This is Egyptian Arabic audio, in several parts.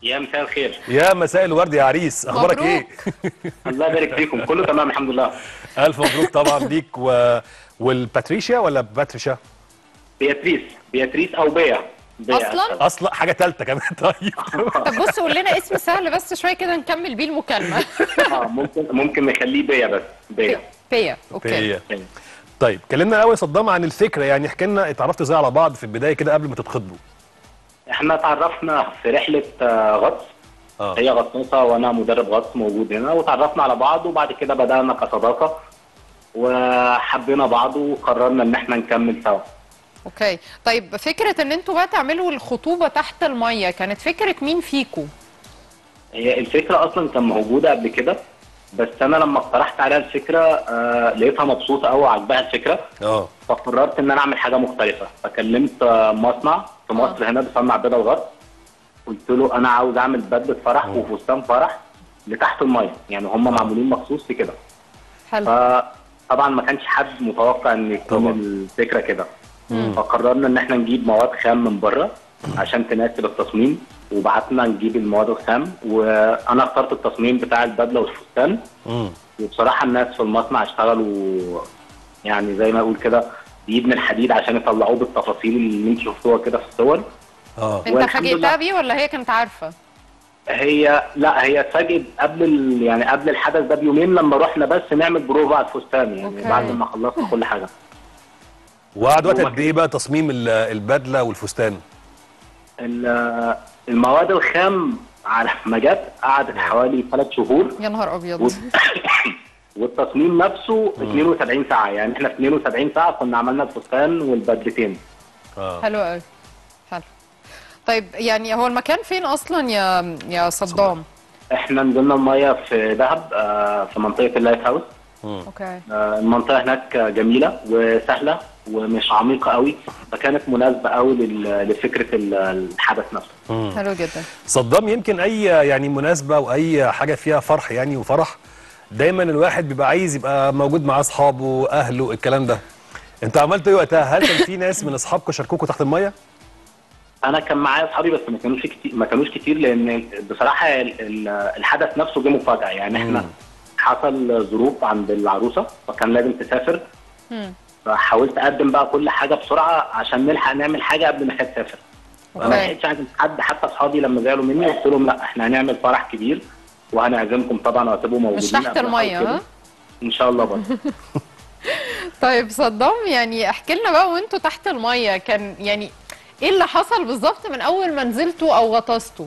يا مساء الخير يا مساء الورد يا عريس اخبارك مبروك. ايه الله يبارك فيكم كله تمام الحمد لله الف مبروك طبعا ليك و... والباتريشيا ولا باتريشا بياتريس بياتريس او بيا بيا أصلاً؟ اصلا حاجه ثالثه كمان طيب طب بص قول لنا اسم سهل بس شويه كده نكمل بيه المكالمه اه ممكن ممكن نخليه بيا بس بيا بيا اوكي هي. طيب كلمنا الاول يا صدام عن الفكره يعني احكي لنا اتعرفتوا ازاي على بعض في البدايه كده قبل ما تتخطبوا احنا اتعرفنا في رحله آه، غطس اه هي غطاسه وانا مدرب غطس موجود هنا وتعرفنا على بعض وبعد كده بدانا كصداقه وحبينا بعض وقررنا ان احنا نكمل سوا اوكي طيب فكره ان انتوا بقى تعملوا الخطوبه تحت الميه كانت فكره مين فيكو هي الفكره اصلا كان موجوده قبل كده بس انا لما اقترحت عليها الفكره آه لقيتها مبسوطه قوي وعجبها الفكره اه فقررت ان انا اعمل حاجه مختلفه فكلمت آه، مصنع في مصر هنا بيصنع بدل غطس قلت له انا عاوز اعمل بدله فرح وفستان فرح لتحت الميه يعني هم معمولين مخصوص لكده حلو فطبعا ما كانش حد متوقع ان يكون طبعا. الفكره كده فقررنا ان احنا نجيب مواد خام من بره عشان تناسب التصميم وبعتنا نجيب المواد الخام وانا اخترت التصميم بتاع البدله والفستان امم وبصراحه الناس في المصنع اشتغلوا يعني زي ما اقول كده بايد من الحديد عشان يطلعوه بالتفاصيل اللي انت شفتوها كده في الصور اه انت والحمد فاجئتها لله. بيه ولا هي كانت عارفه هي لا هي اتفاجئت قبل ال... يعني قبل الحدث ده بيومين لما رحنا بس نعمل بروفا على الفستان يعني أوكي. بعد ما خلصنا كل حاجه وقعد وقت قد ايه بقى تصميم ال- البدله والفستان ال- المواد الخام على ما جت قعدت حوالي ثلاث شهور يا نهار ابيض وال- والتصميم نفسه 72 ساعه يعني احنا في 72 ساعه كنا عملنا الفستان والبدلتين اه حلو قوي حلو طيب يعني هو المكان فين اصلا يا يا صدام احنا نزلنا الميه في دهب آه، في منطقه اللايت هاوس اوكي آه، المنطقه هناك جميله وسهله ومش عميقه قوي فكانت مناسبه قوي لل- لفكره ال- الحدث نفسه حلو جدا صدام يمكن اي يعني مناسبه واي حاجه فيها فرح يعني وفرح دايما الواحد بيبقى عايز يبقى موجود مع اصحابه اهله الكلام ده انت عملت ايه وقتها هل كان في ناس من اصحابكم شاركوكوا تحت الميه انا كان معايا اصحابي بس ما كانوش كتير ما كانوش كتير لان بصراحه ال- ال- الحدث نفسه جه مفاجاه يعني احنا مم. حصل ظروف عند العروسه فكان لازم تسافر مم. فحاولت اقدم بقى كل حاجه بسرعه عشان نلحق نعمل حاجه قبل ما هي تسافر فما اوكي لحقتش اعزم حد حتى اصحابي لما زعلوا مني قلت لهم لا احنا هنعمل فرح كبير وهنعزمكم طبعا وهتبقوا موجودين مش تحت قبل الميه كده. ها ان شاء الله برضه طيب صدام يعني احكي لنا بقى وانتوا تحت الميه كان يعني ايه اللي حصل بالظبط من اول ما نزلتوا او غطستوا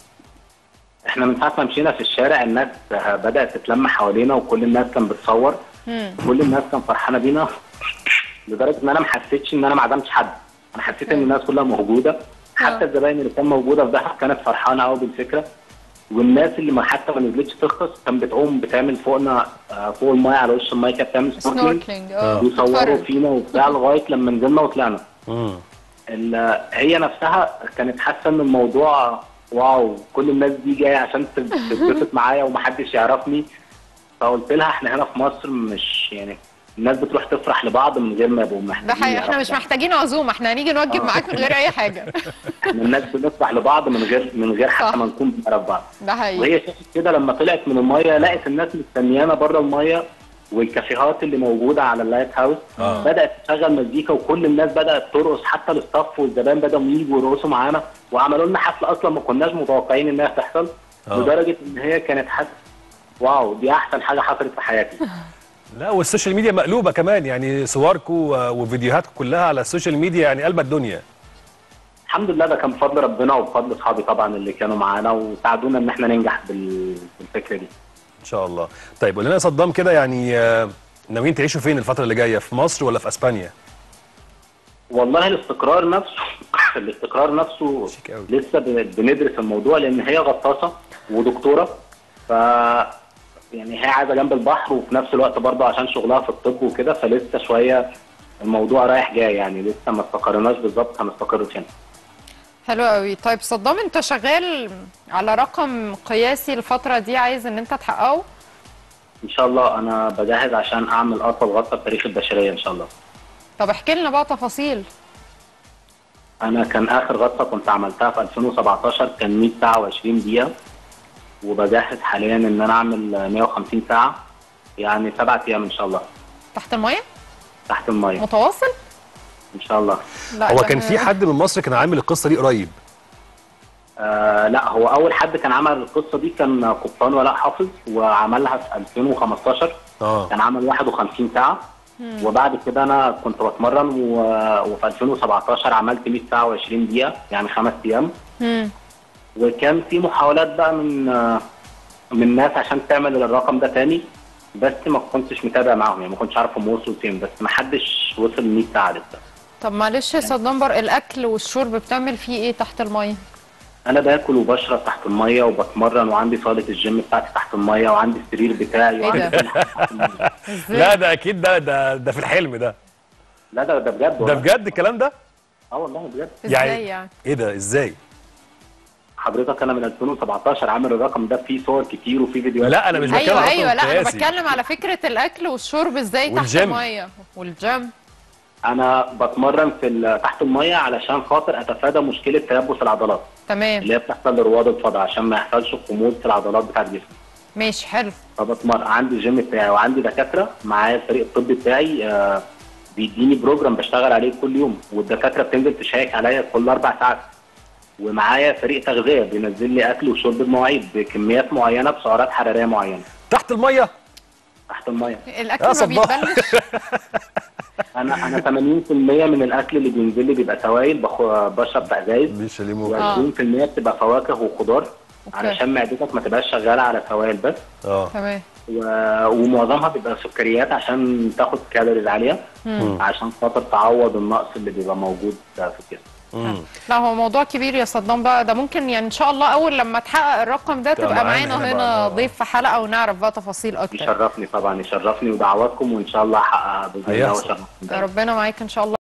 احنا من ساعه ما مشينا في الشارع الناس بدات تتلم حوالينا وكل الناس كانت بتصور مم. كل الناس كانت فرحانه بينا لدرجه ان انا ما حسيتش ان انا ما عزمتش حد انا حسيت ان الناس كلها موجوده حتى الزباين اللي كانت موجوده في دهب كانت فرحانه قوي بالفكره والناس اللي ما حتى ما نزلتش ترخص كانت بتقوم بتعمل فوقنا آه، فوق المايه على وش المايه كانت بتعمل سنوركلينج سنوركلينج اه ويصوروا اتفرج. فينا وبتاع لغايه لما نزلنا وطلعنا امم ال- هي نفسها كانت حاسه ان الموضوع واو كل الناس دي جايه عشان تت- تتبسط معايا ومحدش يعرفني فقلت لها احنا هنا في مصر مش يعني الناس بتروح تفرح لبعض من غير ما يبقوا محتاجين ده حقيقي احنا مش يعرفوا. محتاجين عزومه احنا هنيجي نوجب معاك من غير اي حاجه احنا الناس بنفرح لبعض من غير من غير صح. حتى ما نكون بنعرف بعض ده حقيقي وهي شافت كده لما طلعت من الميه لقت الناس مستنيانا بره الميه والكافيهات اللي موجوده على اللايت هاوس آه. بدات تشغل مزيكا وكل الناس بدات ترقص حتى الاستاف والزبائن بداوا يجوا يرقصوا معانا وعملوا لنا حفله اصلا ما كناش متوقعين انها تحصل آه. لدرجه ان هي كانت حاسه واو دي احسن حاجه حصلت في حياتي لا والسوشيال ميديا مقلوبه كمان يعني صوركم و- وفيديوهاتكم كلها على السوشيال ميديا يعني قلب الدنيا الحمد لله ده كان بفضل ربنا وبفضل اصحابي طبعا اللي كانوا معانا وساعدونا ان احنا ننجح بال- بالفكره دي ان شاء الله طيب قول لنا يا صدام كده يعني آه، ناويين تعيشوا فين الفتره اللي جايه في مصر ولا في اسبانيا والله الاستقرار نفسه الاستقرار نفسه شيك أوي. لسه ب- بندرس الموضوع لان هي غطاسه ودكتوره ف يعني هي عايزه جنب البحر وفي نفس الوقت برضه عشان شغلها في الطب وكده فلسه شويه الموضوع رايح جاي يعني لسه ما استقرناش بالظبط هنستقر فين حلو قوي طيب صدام انت شغال على رقم قياسي الفتره دي عايز ان انت تحققه ان شاء الله انا بجهز عشان اعمل اطول غطسه في تاريخ البشريه ان شاء الله طب احكي لنا بقى تفاصيل انا كان اخر غطسه كنت عملتها في 2017 كان 100 ساعه و20 دقيقه وبجهز حاليا ان انا اعمل 150 ساعه يعني سبعة ايام ان شاء الله تحت الميه تحت الميه متواصل ان شاء الله لا هو ده- كان في حد من مصر كان عامل القصه دي قريب آه لا هو اول حد كان عمل القصه دي كان قبطان ولاء حافظ وعملها في 2015 اه كان عمل 51 ساعه وبعد كده انا كنت بتمرن و... وفي 2017 عملت 100 ساعه و20 دقيقه يعني خمس ايام مم. وكان في محاولات بقى من آه، من ناس عشان تعمل الرقم ده تاني بس ما كنتش متابع معاهم يعني ما كنتش عارف هم وصلوا فين بس ما حدش وصل 100 ساعه لسه طب معلش يا صدام بر الاكل والشرب بتعمل فيه ايه تحت الميه انا باكل وبشرب تحت الميه وبتمرن وعندي صاله الجيم بتاعتي تحت الميه وعندي السرير بتاعي إيه ده؟ وعندي كل حاجة تحت المية. ازاي لا ده اكيد ده ده ده في الحلم ده لا ده ده بجد ده والله. بجد الكلام ده اه والله بجد ازاي يعني ايه ده ازاي حضرتك انا من 2017 عامل الرقم ده فيه صور كتير وفيه فيديوهات لا انا مش بتكلم ايوه على ايوه رقم لا انا قياسي. بتكلم على فكره الاكل والشرب ازاي تحت والجيم. الميه والجيم انا بتمرن في ال- تحت الميه علشان خاطر اتفادى مشكله تيبس العضلات تمام اللي هي بتحصل لرواد الفضاء عشان ما يحصلش خمول في العضلات بتاعت جسمي ماشي حلو فبتمرن عندي الجيم بتاعي وعندي دكاتره معايا الفريق الطبي بتاعي آه بيديني بروجرام بشتغل عليه كل يوم والدكاتره بتنزل تشيك عليا كل اربع ساعات ومعايا فريق تغذيه بينزل لي اكل وشرب بمواعيد بكميات معينه بسعرات حراريه معينه تحت الميه تحت الميه الاكل يا ما صدام. بيتبلش انا انا 80% من الاكل اللي بينزل لي بيبقى سوائل بخ- بشرب بازايز مش ليمون آه. و20% بتبقى فواكه وخضار أوكي. علشان معدتك ما تبقاش شغاله على سوائل بس اه تمام و... ومعظمها بيبقى سكريات عشان تاخد كالوريز عاليه مم. عشان خاطر تعوض النقص اللي بيبقى موجود في الجسم مم. لا هو موضوع كبير يا صدام بقى ده ممكن يعني ان شاء الله اول لما تحقق الرقم ده تبقى تبقى معانا معانا هنا هنا بقى. ضيف في حلقه ونعرف بقى تفاصيل اكتر يشرفني طبعا يشرفني ودعواتكم وان شاء الله احققها باذن الله هيحصل. واشرفكم ربنا معاك ان شاء الله